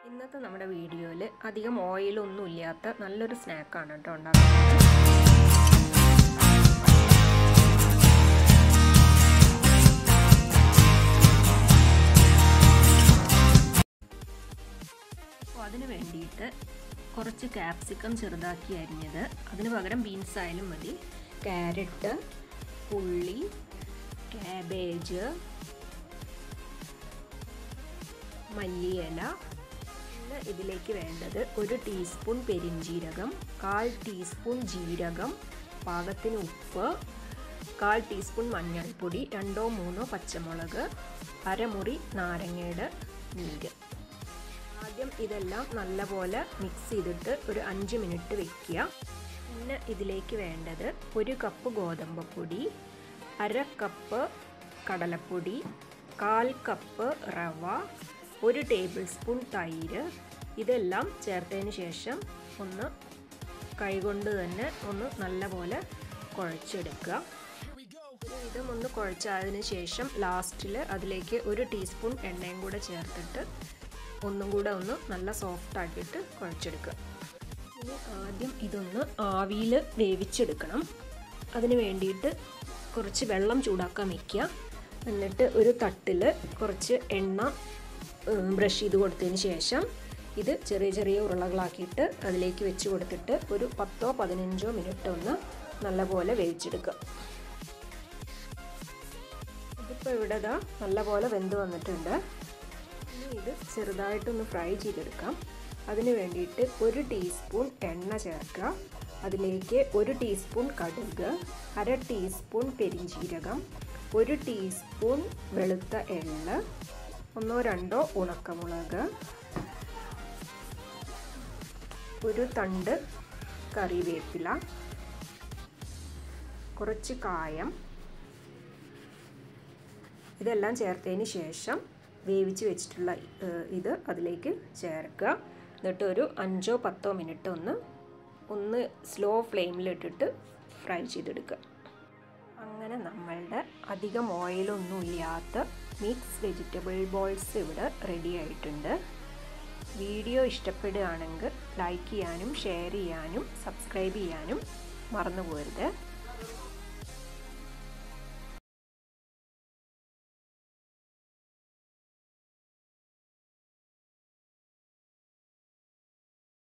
ഇന്നത്തെ നമ്മുടെ വീഡിയോയിൽ അധികം ഓയിലൊന്നും ഇല്ലാത്ത നല്ലൊരു സ്നാക്കാണ് കേട്ടോ ഉണ്ടാക്കുന്നത് അപ്പോൾ അതിന് വേണ്ടിയിട്ട് കുറച്ച് ക്യാപ്സിക്കം ചെറുതാക്കി അരിഞ്ഞത് അതിന് പകരം ബീൻസ് ആയാലും മതി ക്യാരറ്റ് ഉള്ളി ക്യാബേജ് മല്ലിയില പിന്നെ ഇതിലേക്ക് വേണ്ടത് ഒരു ടീസ്പൂൺ പെരിഞ്ജീരകം കാൽ ടീസ്പൂൺ ജീരകം പാകത്തിന് ഉപ്പ് കാൽ ടീസ്പൂൺ മഞ്ഞൾപ്പൊടി രണ്ടോ മൂന്നോ പച്ചമുളക് അരമുറി നാരങ്ങയുടെ നീര് ആദ്യം ഇതെല്ലാം നല്ലപോലെ മിക്സ് ചെയ്തിട്ട് ഒരു അഞ്ച് മിനിറ്റ് വെക്കുക പിന്നെ ഇതിലേക്ക് വേണ്ടത് ഒരു കപ്പ് ഗോതമ്പ് പൊടി അര കപ്പ് കടലപ്പൊടി കാൽ കപ്പ് റവ ഒരു ടേബിൾ സ്പൂൺ തൈര് ഇതെല്ലാം ചേർത്തതിന് ശേഷം ഒന്ന് കൈകൊണ്ട് തന്നെ ഒന്ന് നല്ലപോലെ കുഴച്ചെടുക്കുക ഇതും ഒന്ന് കുഴച്ചതിന് ശേഷം ലാസ്റ്റിൽ അതിലേക്ക് ഒരു ടീസ്പൂൺ എണ്ണയും കൂടെ ചേർത്തിട്ട് ഒന്നും കൂടെ ഒന്ന് നല്ല സോഫ്റ്റ് ആക്കിയിട്ട് കുഴച്ചെടുക്കുക ഇനി ആദ്യം ഇതൊന്ന് ആവിയിൽ വേവിച്ചെടുക്കണം അതിന് വേണ്ടിയിട്ട് കുറച്ച് വെള്ളം ചൂടാക്കാൻ വയ്ക്കുക എന്നിട്ട് ഒരു തട്ടിൽ കുറച്ച് എണ്ണ ബ്രഷ് ചെയ്ത് കൊടുത്തതിന് ശേഷം ഇത് ചെറിയ ചെറിയ ഉരുളകളാക്കിയിട്ട് അതിലേക്ക് വെച്ച് കൊടുത്തിട്ട് ഒരു പത്തോ പതിനഞ്ചോ മിനിറ്റ് ഒന്ന് നല്ലപോലെ വേവിച്ചെടുക്കുക ഇതിപ്പോൾ ഇവിടെ ഇതാ നല്ലപോലെ വെന്ത് വന്നിട്ടുണ്ട് ഇനി ഇത് ചെറുതായിട്ടൊന്ന് ഫ്രൈ ചെയ്തെടുക്കാം അതിന് വേണ്ടിയിട്ട് ഒരു ടീസ്പൂൺ എണ്ണ ചേർക്കുക അതിലേക്ക് ഒരു ടീസ്പൂൺ കടുക് അര ടീസ്പൂൺ പെരിഞ്ജീരകം ഒരു ടീസ്പൂൺ വെളുത്ത എള്ള് ഒന്നോ രണ്ടോ ഉണക്കമുളക് ഒരു തണ്ട് കറിവേപ്പില കുറച്ച് കായം ഇതെല്ലാം ചേർത്തതിന് ശേഷം വേവിച്ച് വെച്ചിട്ടുള്ള ഇത് അതിലേക്ക് ചേർക്കുക എന്നിട്ട് ഒരു അഞ്ചോ പത്തോ മിനിറ്റ് ഒന്ന് ഒന്ന് സ്ലോ ഫ്ലെയിമിലിട്ടിട്ട് ഫ്രൈ ചെയ്തെടുക്കുക അങ്ങനെ നമ്മളുടെ അധികം ഓയിലൊന്നും ഇല്ലാത്ത മിക്സ് വെജിറ്റബിൾ ബോൾസ് ഇവിടെ റെഡി ആയിട്ടുണ്ട് വീഡിയോ ഇഷ്ടപ്പെടുകയാണെങ്കിൽ ലൈക്ക് ചെയ്യാനും ഷെയർ ചെയ്യാനും സബ്സ്ക്രൈബ് ചെയ്യാനും മറന്നു പോകരുത്